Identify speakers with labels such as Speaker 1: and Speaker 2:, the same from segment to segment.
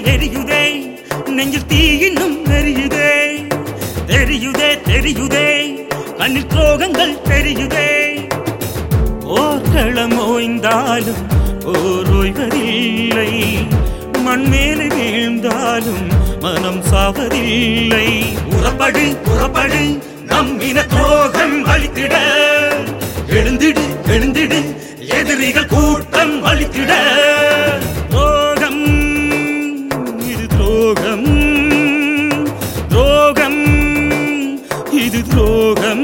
Speaker 1: எரியுதே நெஞ்சில் தீ இன்னும் எரியுதே தெரியுதே தெரியுதே கண்ணில் துரோகங்கள் தெரியுதே போர்க்களம் ஓய்ந்தாலும் போர் ஓய்வதில்லை மண்மேலே வீழ்ந்தாலும் மனம் சாவதில்லை உறப்படு உறப்படு நம் இன துரோகம் அழித்திட எழுந்திடு எழுந்திடு எதிரிகள் கூட்டம் அழித்திட துரோகம் இது துரோகம் துரோகம் இது துரோகம்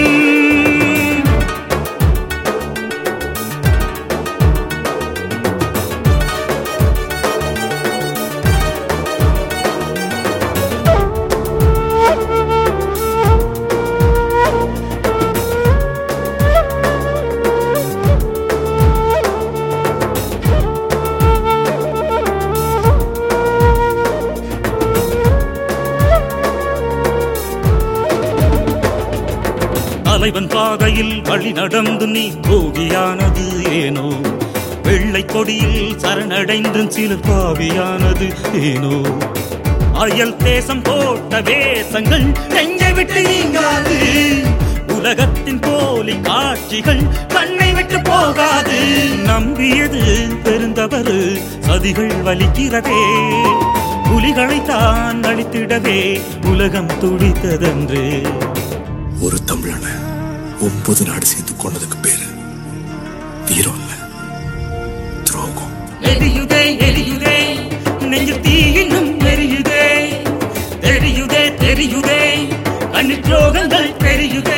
Speaker 1: தலைவன் பாதையில் வழி நடந்து நீ போகியானது ஏனோ வெள்ளை கொடியில் சரணடைந்து சிலர் பாவியானது ஏனோ அயல் தேசம் போட்ட வேசங்கள் நெஞ்சை விட்டு நீங்காது உலகத்தின் போலி காட்சிகள் கண்ணை விட்டு போகாது நம்பியது பெருந்தவறு சதிகள் வலிக்கிறதே புலிகளை தான் அழித்திடவே உலகம் துடித்ததன்று
Speaker 2: ஒரு தமிழனை ஒன்பது நாடு சேர்த்து கொண்டதுக்கு பேரு வீரம் இல்ல துரோகம்
Speaker 1: எரியுதே எரியுதே நெஞ்சில் தீ இன்னும் எரியுதே தெரியுதே தெரியுதே கண்ணில் துரோகங்கள் தெரியுதே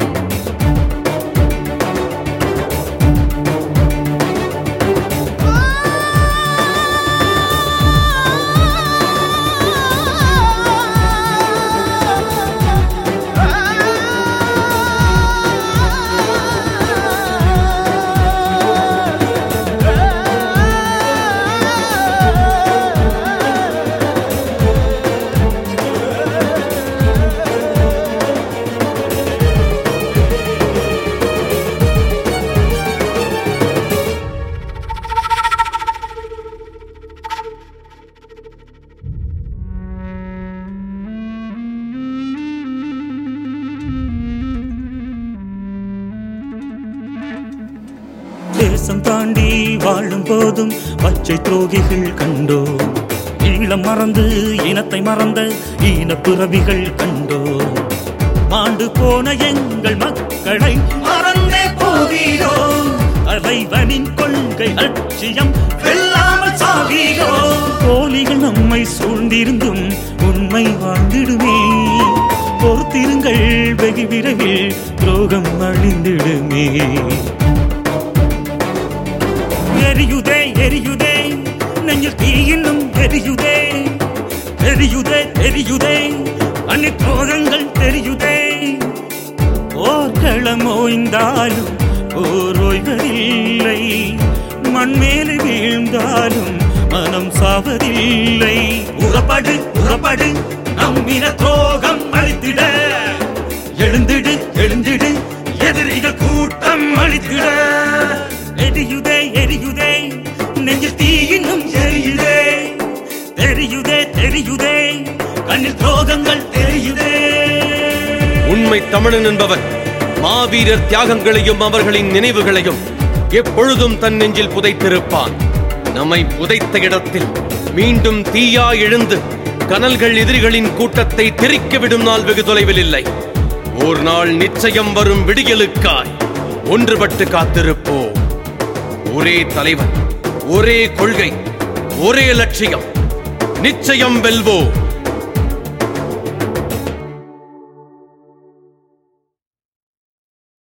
Speaker 1: தேசம் தாண்டி வாழும் போதும் பச்சை துரோகிகள் கண்டோ ஈழம் மறந்து இனத்தை மறந்த ஈன பிறவிகள் கண்டோ மாண்டு போன எங்கள் மக்களை மறந்தே போவீரோ தலைவனின் கொள்கை லட்சியம் வெல்லாமல் சாவீரோ போலிகள் நம்மை சூழ்ந்திருந்தும் உண்மை வாழ்ந்திடுமே பொறுத்திருங்கள் வெகு விரைவில் துரோகம் அழிந்திடுமே எரியுதே எரியுதே நெஞ்சில் தீ இன்னும் எரியுதே தெரியுதே தெரியுதே அன்னி துரோகங்கள் தெரியுதே போர்க்களம் ஓய்ந்தாலும் போர் ஓய்வதில்லை மண்மேலே வீழ்ந்தாலும் மனம் சாவதில்லை உறப்படு உறப்படு நம்மின துரோகம் அழித்திட எழுந்திடு எழுந்திடு எதிரிகள் கூட்டம் அழித்திட எரியுதே எரியுதே நெஞ்சில் தீ இன்னும் எரியுதே தெரியுதே தெரியுதே கண்ணில் துரோகங்கள் தெரியுதே
Speaker 3: உண்மை தமிழன் என்பவன் மாவீரர் தியாகங்களையும் அவர்களின் நினைவுகளையும் எப்பொழுதும் தன் நெஞ்சில் புதைத்திருப்பான் நம்மை புதைத்த இடத்தில் மீண்டும் தீயா எழுந்து கனல்கள் எதிரிகளின் கூட்டத்தை தெறிக்க விடும் நாள் வெகு தொலைவில் இல்லை ஒரு நாள் நிச்சயம் வரும் விடியலுக்காய் ஒன்றுபட்டு காத்திருப்போம் ஒரே தலைவன் ஒரே கொள்கை ஒரே லட்சியம் நிச்சயம் வெல்வோம்